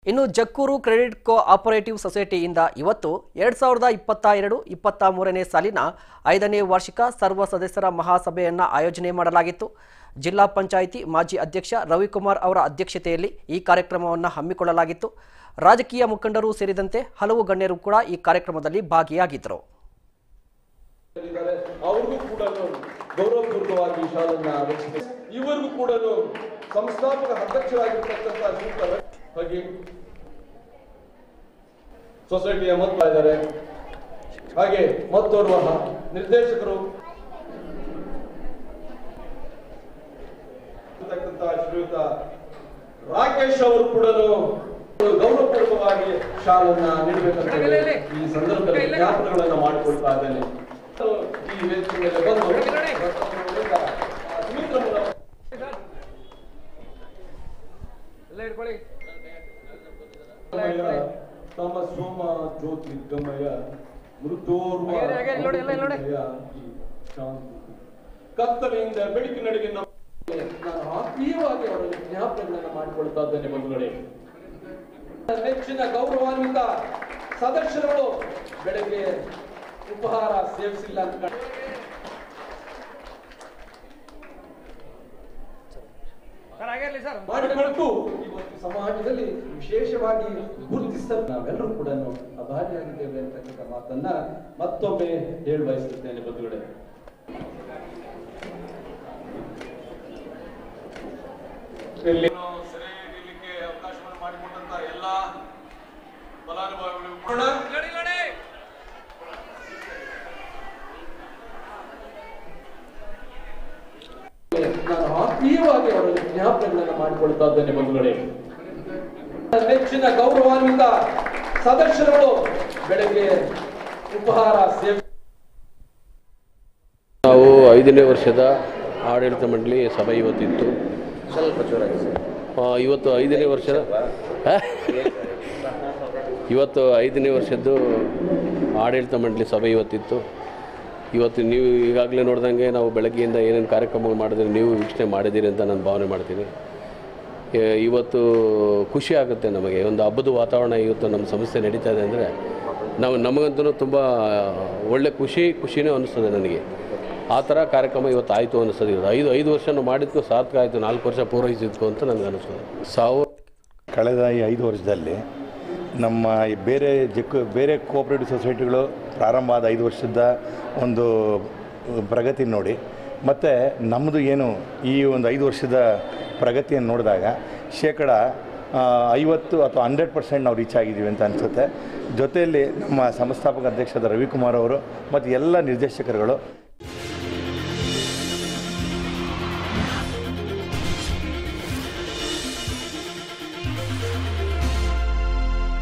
ಇನ್ನು Jakkur credit cooperative ಸೊಸೈಟಿಯಿಂದ ಇವತ್ತು ಎರಡ್ ಸಾವಿರದ ಇಪ್ಪತ್ತ ಎರಡು ಇಪ್ಪತ್ತ ಮೂರನೇ ಸಾಲಿನ ಐದನೇ ವಾರ್ಷಿಕ ಸರ್ವ ಸದಸ್ಯರ ಮಹಾಸಭೆಯನ್ನು ಆಯೋಜನೆ ಮಾಡಲಾಗಿತ್ತು ಜಿಲ್ಲಾ ಪಂಚಾಯಿತಿ ಮಾಜಿ ಅಧ್ಯಕ್ಷ ರವಿಕುಮಾರ್ ಅವರ ಅಧ್ಯಕ್ಷತೆಯಲ್ಲಿ ಈ ಕಾರ್ಯಕ್ರಮವನ್ನು ಹಮ್ಮಿಕೊಳ್ಳಲಾಗಿತ್ತು ರಾಜಕೀಯ ಮುಖಂಡರು ಸೇರಿದಂತೆ ಹಲವು ಗಣ್ಯರು ಕೂಡ ಈ ಕಾರ್ಯಕ್ರಮದಲ್ಲಿ ಭಾಗಿಯಾಗಿದ್ದರು ಇದ್ದಾರೆ ಅವ್ರಿಗೂ ಕೂಡ ಗೌರವಪೂರ್ವಕವಾಗಿ ಶಾಲನ್ನ ರಚಿಸಿ ಇವರಿಗೂ ಕೂಡ ಸಂಸ್ಥಾಪಕ ಅಧ್ಯಕ್ಷರಾಗಿರ್ತಕ್ಕಂಥ ಶ್ರೀಯುತ ಹಾಗೆ ಸೊಸೈಟಿಯ ಮತ್ತ ಇದ್ದಾರೆ ಹಾಗೆ ಮತ್ತೋರ್ವ ನಿರ್ದೇಶಕರು ಇರ್ತಕ್ಕಂಥ ಶ್ರೀಯುತ ರಾಕೇಶ್ ಅವರು ಕೂಡ ಗೌರವಪೂರ್ವಕವಾಗಿ ಶಾಲನ್ನ ನೀಡಬೇಕಂತ ಹೇಳಿ ಈ ಸಂದರ್ಭದಲ್ಲಿ ಜ್ಞಾಪನಗಳನ್ನ ಮಾಡಿಕೊಳ್ತಾ ಇದ್ದೇನೆ ಈ ವೇದಿಕೆ ಮೇಲೆ ಬಂದು ಸುಮಿತ್ರ ಮೂಲಕ ತಮ್ಮ ಸೋಮ ಜ್ಯೋತಿ ಗಮಯ ಮೃತ್ಯೋರ್ವ ಶಾಂತಿ ಕತ್ತಲೆಯಿಂದ ಬೆಳಕಿನಡೆಗೆ ನಮ್ಮ ನಾನು ಆತ್ಮೀಯವಾಗಿ ಅವರಲ್ಲಿ ಜ್ಞಾಪನೆಗಳನ್ನ ಮಾಡಿಕೊಳ್ತಾ ಇದ್ದೇನೆ ಬಂಧುಗಳೇ ನೆಚ್ಚಿನ ಗೌರವಾನ್ವಿತ ಸದಸ್ಯರುಗಳು ಬೆಳಗ್ಗೆ ಉಪಹಾರ ಸೇವಿಸಿಲ್ಲ ಅಂತ ಕಂಡು- ಮಾಡಿಕೊಂಡು ಇವತ್ತು ಸಮಾಜದಲ್ಲಿ ವಿಶೇಷವಾಗಿ ಗುರುತಿಸಲು ನಾವೆಲ್ಲರೂ ಕೂಡ ಅಭಾರಿಯಾಗಿದ್ದೇವೆ ಅಂತಕ್ಕಂಥ ಮಾತನ್ನ ಮತ್ತೊಮ್ಮೆ ಹೇಳಿ ಬಯಸುತ್ತೇನೆ ಬಂಧುಗಳೇ ಇಲ್ಲಿ ಸೆರೆ ಹಿಡಿಯಲಿಕ್ಕೆ ಅವಕಾಶವನ್ನು ಮಾಡಿಕೊಟ್ಟಂತ ಎಲ್ಲ ಫಲಾನುಭವಿಗಳಿಗೂ ಕೂಡ ನಾನು ಆತ್ಮೀಯವಾಗಿ ಅವರಲ್ಲಿ ಜ್ಞಾಪನೆಗಳನ್ನ ಮಾಡಿಕೊಳ್ತಾ ಇದ್ದೇನೆ ಬಂಧುಗಳೇ ನೆಚ್ಚಿನ ಗೌರವಾನ್ವಿತ ಸದಸ್ಯರುಗಳು ಬೆಳಗ್ಗೆ ಉಪಹಾರ ಸೇವೆ ನಾವು ಐದನೇ ವರ್ಷದ ಆಡಳಿತ ಮಂಡಳಿ ಸಭೆ ಇವತ್ತಿತ್ತು ಸ್ವಲ್ಪ ಜೋರಾಗಿ ಸರ್ ಆ, ಇವತ್ತು ಐದನೇ ವರ್ಷದ ಆ? ಇವತ್ತು ಐದನೇ ವರ್ಷದ್ದು ಆಡಳಿತ ಮಂಡಳಿ ಸಭೆ ಇವತ್ತಿತ್ತು ಇವತ್ತು ನೀವು ಈಗಾಗಲೇ ನೋಡ್ದಂಗೆ ನಾವು ಬೆಳಗ್ಗೆಯಿಂದ ಏನೇನು ಕಾರ್ಯಕ್ರಮಗಳು ಮಾಡಿದ್ರೆ ನೀವು ವೀಕ್ಷಣೆ ಮಾಡಿದ್ದೀರಿ ಅಂತ ನಾನು ಭಾವನೆ ಮಾಡ್ತೀನಿ ಏ, ಇವತ್ತು ಖುಷಿ ಆಗುತ್ತೆ ನಮಗೆ ಒಂದು ಹಬ್ಬದ ವಾತಾವರಣ ಇವತ್ತು ನಮ್ಮ ಸಂಸ್ಥೆ ನಡೀತಾ ಇದೆ ಅಂದರೆ ನಾವು ನಮಗಂತೂ ತುಂಬ ಒಳ್ಳೆ ಖುಷಿ ಖುಷಿನೇ ಅನ್ನಿಸ್ತದೆ ನನಗೆ ಆ ಥರ ಕಾರ್ಯಕ್ರಮ ಇವತ್ತು ಆಯಿತು ಅನ್ನಿಸ್ತದೆ ಇವತ್ತು ಐದು ಐದು ವರ್ಷ ನಾವು ಮಾಡಿದ್ಕು ಸಾರ್ಥಕ ಆಯಿತು ನಾಲ್ಕು ವರ್ಷ ಪೂರೈಸಿದ್ಕು ಅಂತ ನನಗೆ ಅನಿಸ್ತದೆ ಸಾವಿರ ಕಳೆದ ಈ ಐದು ವರ್ಷದಲ್ಲಿ ನಮ್ಮ ಈ ಬೇರೆ ಜಕ್ ಬೇರೆ ಕೋಆಪ್ರೇಟಿವ್ ಸೊಸೈಟಿಗಳು ಪ್ರಾರಂಭ ಆದ ಐದು ವರ್ಷದ ಒಂದು ಪ್ರಗತಿ ನೋಡಿ ಮತ್ತು ನಮ್ಮದು ಏನು ಈ ಒಂದು ಐದು ವರ್ಷದ ಪ್ರಗತಿಯನ್ನು ನೋಡಿದಾಗ ಶೇಕಡ ಆ, ಐವತ್ತು ಅಥವಾ ಹಂಡ್ರೆಡ್ ಪರ್ಸೆಂಟ್ ನಾವು ರೀಚ್ ಆಗಿದ್ದೀವಿ ಅಂತ ಅನಿಸುತ್ತೆ ಜೊತೆಯಲ್ಲಿ ನಮ್ಮ ಸಂಸ್ಥಾಪಕ ಅಧ್ಯಕ್ಷರಾದ ರವಿಕುಮಾರ್ ಅವರು ಮತ್ತು ಎಲ್ಲ ನಿರ್ದೇಶಕರುಗಳು